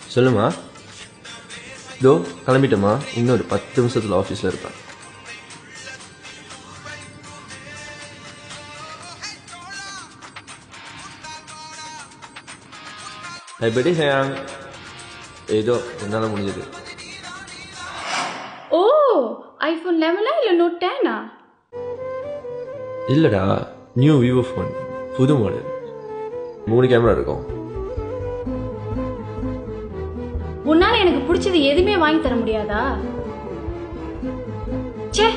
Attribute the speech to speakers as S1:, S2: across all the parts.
S1: சொல்லுமா இதோ கிளம்பிட்டேம்மா இன்னும் ஒரு பத்து நிமிஷத்தில் ஆஃபீஸில் இருப்பேன் எப்படி ஹேங் ஏதோ என்னால் முடிஞ்சது
S2: ஓ ஐஃபோன் லெவனா இல்லை நோட் டென்னா
S1: இல்லைடா நியூ விவோ ஃபோன் புது மாடல் மூணு கேமரா இருக்கும்
S2: உன்னால எனக்கு பிடிச்சது எதுவுமே வாங்கி தர முடியாதா ச்சே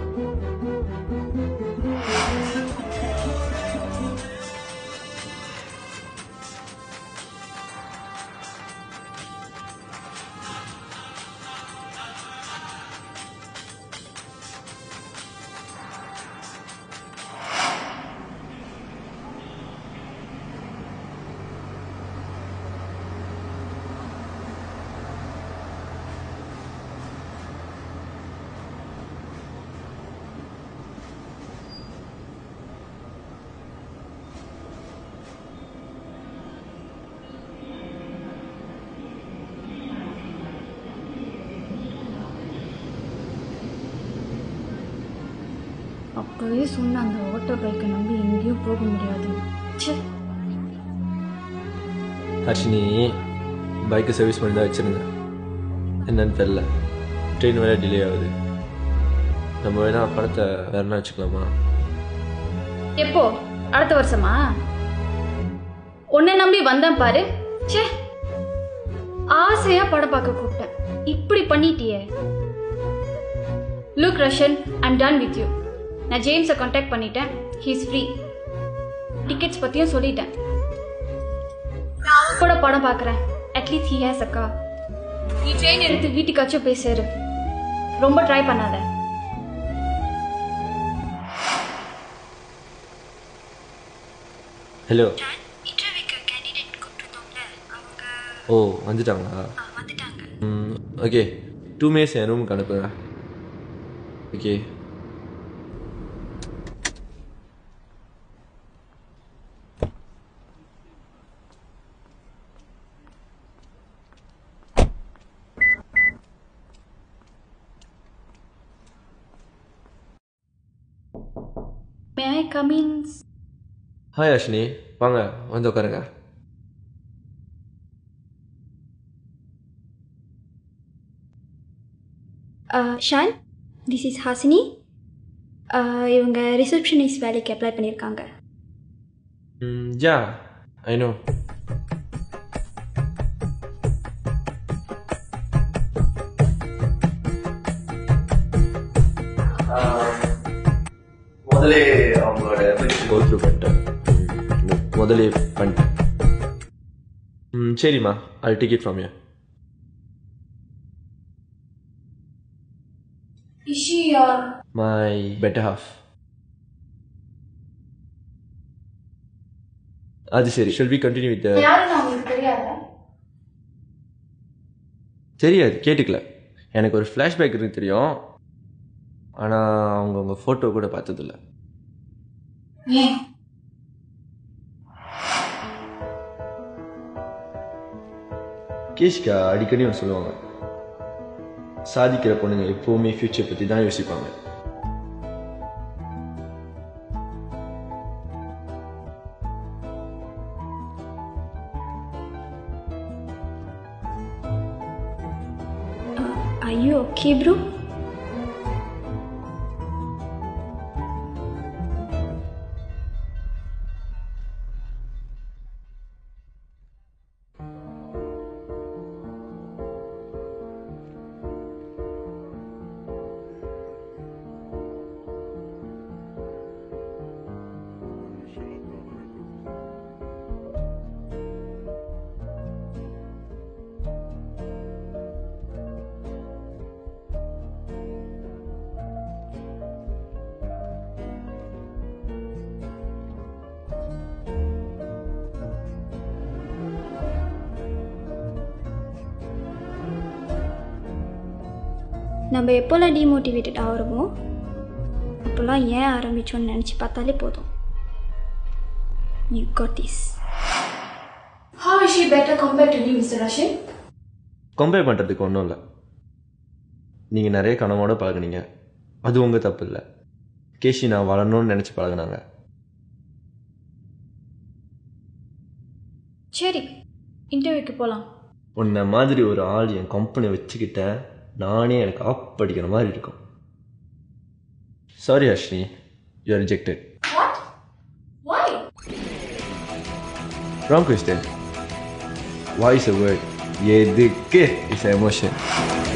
S2: அப்பவே சொன்ன அந்த ஓட்டோ பைக்கை நம்பி எங்கேயும் போக முடியாது ச்சே
S1: ஹர்ஷினி பைக்கை சர்வீஸ் பண்ணி தான் வச்சுருந்தேன் என்னன்னு தெரில ட்ரெயின் வேறு டிலே ஆகுது நம்ம வேணா படத்தை வேறனா வச்சுக்கலாமா
S2: எப்போ அடுத்த வருஷமா உன்னை நம்பி வந்தேன் பாரு ச்சே ஆசையா படம் பார்க்க கூப்பிட்டேன் இப்படி பண்ணிட்டியே look Roshan I'm done with you நான் ஜேம்ஸை காண்டாக்ட் பண்ணிட்டேன் ஹீஸ் ஃப்ரீ டிக்கெட்ஸ் பற்றியும் சொல்லிட்டேன் நான் அவன் கூட படம் பார்க்குறேன் அட்லீஸ்ட் ஹி ஹேஸ் அக்கா நீ ட்ரெயின் எடுத்து வீட்டுக்காச்சும் போய் சேரு ரொம்ப ட்ரை பண்ணாத
S1: ஹலோ
S3: இன்டர்வியூக்கு கேண்டிடேட் கூப்பிட்டுருந்தோம்ல அவங்க
S1: ஓ வந்துட்டாங்களா
S3: ஆ, வந்துட்டாங்க
S1: ம் ஓகே டூ மினிட்ஸ் என் ரூமுக்கு அனுப்புங்க okay
S2: may I come in
S1: hi Ashni வாங்க வந்து உட்காருங்க
S3: ஷான் திஸ் இஸ் ஹாசினி இவங்க ரிசப்ஷனிஸ்ட் வேலைக்கு அப்ளை பண்ணியிருக்காங்க
S1: ம் யா ஐ நோ முதலே அவங்களோட கோத்ரூ பண்ணிட்டேன் ம், முதலே பண்ணிட்டேன் ம் சரிம்மா அது ticket from you my better half அது சரி ஷெல் வி கண்டினியூ வித்
S2: யாருன்னு அவங்களுக்கு தெரியாதா
S1: தெரியாது கேட்டுக்கல எனக்கு ஒரு ஃப்ளாஷ்பேக் இருக்கு தெரியும் ஆனால் அவங்க உங்கள் ஃபோட்டோ கூட பார்த்ததில்ல
S2: ஏன்
S1: கேஷ்கா அடிக்கடி ஒன்று சொல்லுவாங்க சாதிக்கிற பொண்ணுங்க எப்போவுமே ஃப்யூச்சர் பற்றி தான் யோசிப்பாங்க
S3: ஐயோ ஓகே ப்ரோ நம்ம எப்போல்லாம் டிமோட்டிவேட்டட் ஆகிறோமோ அப்போல்லாம் ஏன் ஆரம்பிச்சோன்னு நினச்சி பார்த்தாலே போதும் you got this
S2: How is she better compared to you, Mr. Rashid?
S1: Compare பண்ணுறதுக்கு ஒன்றும் இல்லை நீங்கள் நிறைய கனவோட பழகுனீங்க அது உங்கள் தப்பு இல்லை கேஷி நான் வளரணும்னு நினச்சி பழகுனாங்க
S2: சரி இன்டர்வியூக்கு போகலாம்
S1: உன்னை மாதிரி ஒரு ஆள் என் கம்பெனி வச்சுக்கிட்டேன் நானே எனக்கு ஆப் படிக்கிற மாதிரி இருக்கும் sorry Harshini you rejected wrong question voice a word எதுக்கு இஸ் எமோஷன்